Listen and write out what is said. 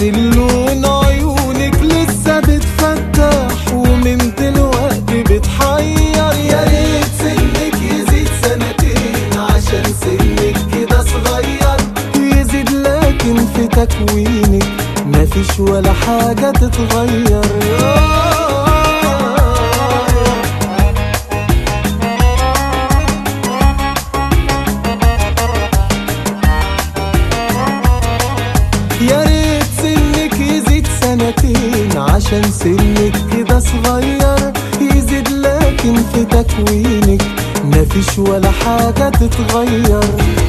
لون عيونك لسه بتفتح ومن دلوقتي بتحير يا ريت سنك يزيد سنتين عشان سنك كده صغير يزيد لكن في تكوينك مفيش ولا حاجة تتغير يا ريت سنك يزيد سنتين عشان سنك كده صغير يزيد لكن في تكوينك مفيش ولا حاجة تتغير